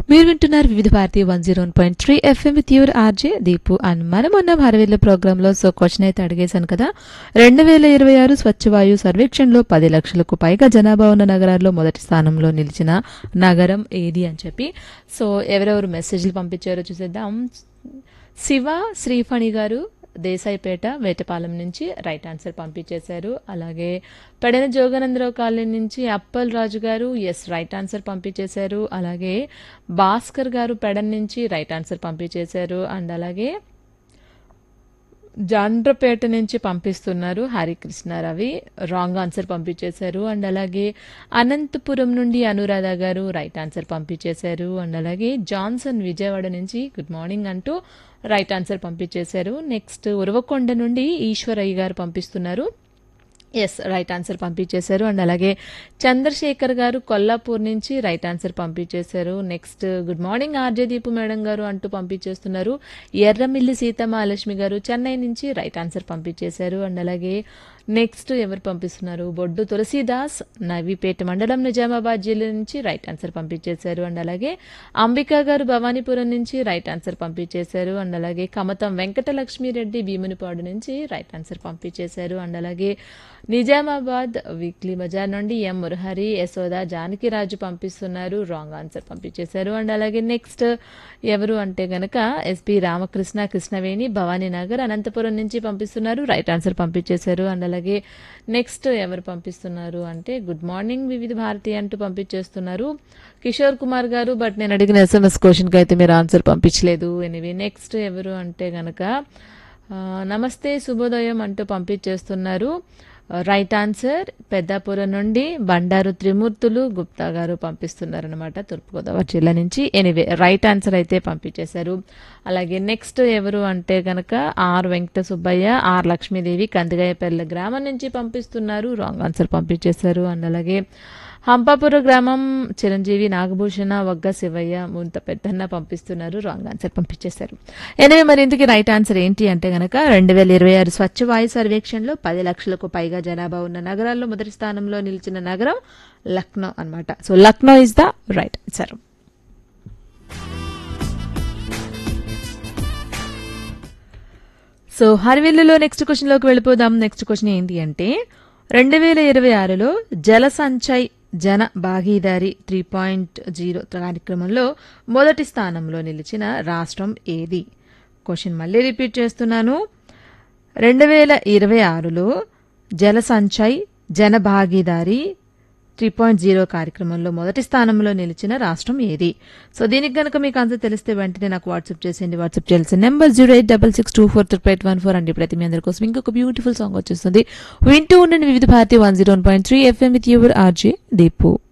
మీరు వింటున్నారు Vividh Bharati one zero point three FM with your RJ Deepu and మనం ఉన్న భారవీల ప్రోగ్రాంలో సో క్వశ్చన్ అయితే అడిగేశాను కదా రెండు వేల ఇరవై ఆరు స్వచ్ఛ వాయు సర్వేక్షణలో పది లక్షలకు పైగా జనాభా ఉన్న నగరాల్లో మొదటి స్థానంలో నిలిచిన నగరం ఏది అని చెప్పి సో ఎవరెవరు మెసేజ్లు పంపించారో చూసేద్దాం శివ శ్రీఫణి గారు దేశాయిపేట వేటపాలెం నుంచి రైట్ ఆన్సర్ పంపించేశారు అలాగే పెడన జోగానందరావు కాలనీ నుంచి అప్పల్ రాజు గారు ఎస్ రైట్ ఆన్సర్ పంపించేశారు అలాగే భాస్కర్ గారు పెడన్ నుంచి రైట్ ఆన్సర్ పంపించేశారు అండ్ అలాగే జాండ్రపేట నుంచి పంపిస్తున్నారు హరికృష్ణ రవి రాంగ్ ఆన్సర్ పంపించేశారు అండ్ అలాగే అనంతపురం నుండి అనురాధ గారు రైట్ ఆన్సర్ పంపించేశారు అండ్ అలాగే జాన్సన్ విజయవాడ నుంచి గుడ్ మార్నింగ్ అంటూ రైట్ ఆన్సర్ పంపించేశారు నెక్స్ట్ ఉరవకొండ నుండి ఈశ్వరయ్య గారు పంపిస్తున్నారు ఎస్ రైట్ ఆన్సర్ పంపించేశారు అండ్ అలాగే చంద్రశేఖర్ గారు కొల్లాపూర్ నుంచి రైట్ ఆన్సర్ పంపించేశారు next good morning RJ Deepu madam గారు అంటూ పంపించేస్తున్నారు ఎర్రమిల్లి సీతమహాలక్ష్మి గారు చెన్నై నుంచి రైట్ ఆన్సర్ పంపించేశారు అండ్ అలాగే నెక్స్ట్ ఎవరు పంపిస్తున్నారు బొడ్డు తులసీదాస్ నవీపేట మండలం నిజామాబాద్ జిల్లా నుంచి రైట్ ఆన్సర్ పంపించేశారు అండ్ అలాగే అంబికా గారు భవానీపురం నుంచి రైట్ ఆన్సర్ పంపించేశారు అండ్ అలాగే కమతం వెంకటలక్ష్మిరెడ్డి భీమునిపాడు నుంచి రైట్ ఆన్సర్ పంపించేశారు అండ్ అలాగే నిజామాబాద్ వీక్లీ బజార్ నుండి ఎం మురహరి యశోద జానకిరాజు పంపిస్తున్నారు రాంగ్ ఆన్సర్ పంపించేశారు అండ్ అలాగే నెక్స్ట్ ఎవరు అంటే గనక ఎస్పి రామకృష్ణ కృష్ణవేణి భవానీనగర్ అనంతపురం నుంచి పంపిస్తున్నారు రైట్ ఆన్సర్ పంపించేశారు అండ్ అలాగే నెక్స్ట్ ఎవరు పంపిస్తున్నారు అంటే గుడ్ మార్నింగ్ వివిధ భారతి అంటూ పంపించేస్తున్నారు కిషోర్ కుమార్ గారు బట్ నేను అడిగిన ఎస్ఎంఎస్ క్వశ్చన్కి అయితే మీరు ఆన్సర్ పంపించలేదు ఎనివే నెక్స్ట్ ఎవరు అంటే గనక ఆ, నమస్తే శుభోదయం అంటూ పంపించేస్తున్నారు రైట్ ఆన్సర్ పెద్దాపురం నుండి బండారు త్రిమూర్తులు గుప్తా గారు పంపిస్తున్నారు అనమాట తూర్పుగోదావరి జిల్లా నుంచి ఎనీవే రైట్ ఆన్సర్ అయితే పంపించేశారు అలాగే నెక్స్ట్ ఎవరు అంటే కనుక ఆర్ వెంకట సుబ్బయ్య ఆర్ లక్ష్మీదేవి కందిగాయపల్లి గ్రామం నుంచి పంపిస్తున్నారు రాంగ్ ఆన్సర్ పంపించేశారు అండ్ అలాగే హంపాపుర గ్రామం చిరంజీవి నాగభూషణ వగ్గ శివయ్య ముంత పెద్దన్న పంపిస్తున్నారు రాంగ్ ఆన్సర్ పంపించేశారు ఎనివే మరి ఇందుకు రైట్ ఆన్సర్ ఏంటి అంటే గనక రెండు వేల ఇరవై ఆరు స్వచ్ఛ వాయు సర్వేక్షణలో పది లక్షలకు పైగా జనాభా ఉన్న నగరాల్లో మొదటి స్థానంలో నిలిచిన నగరం లక్నో అన్నమాట so Lucknow is the right answer so హరివిల్లులో నెక్స్ట్ క్వశ్చన్లోకి వెళ్ళిపోదాం నెక్స్ట్ క్వశ్చన్ ఏంటి అంటే రెండు వేల ఇరవై ఆరులో జల సంచయ్ జన భాగీదారి త్రీ పాయింట్ జీరో కార్యక్రమంలో మొదటి స్థానంలో నిలిచిన రాష్ట్రం ఏది క్వశ్చన్ మళ్ళీ రిపీట్ చేస్తున్నాను రెండు వేల ఇరవై ఆరులో జల సంచయ్ జన భాగీదారి త్రీ పాయింట్ జీరో కార్యక్రమంలో మొదటి స్థానంలో నిలిచిన రాష్ట్రం ఏది సో దీనికి కనుక మీకు ఆన్సర్ తెలిస్తే వెంటనే నాకు వాట్సాప్ చేసేయండి వాట్సాప్ చేయాల్సిన number zero eight double six two four triple eight one four అండి ప్రతి మీ అందరి కోసం ఇంకొక బ్యూటిఫుల్ సాంగ్ వచ్చేస్తుంది వింటూ ఉండండి Vividh Bharati one zero one point three FM with your RJ Deepu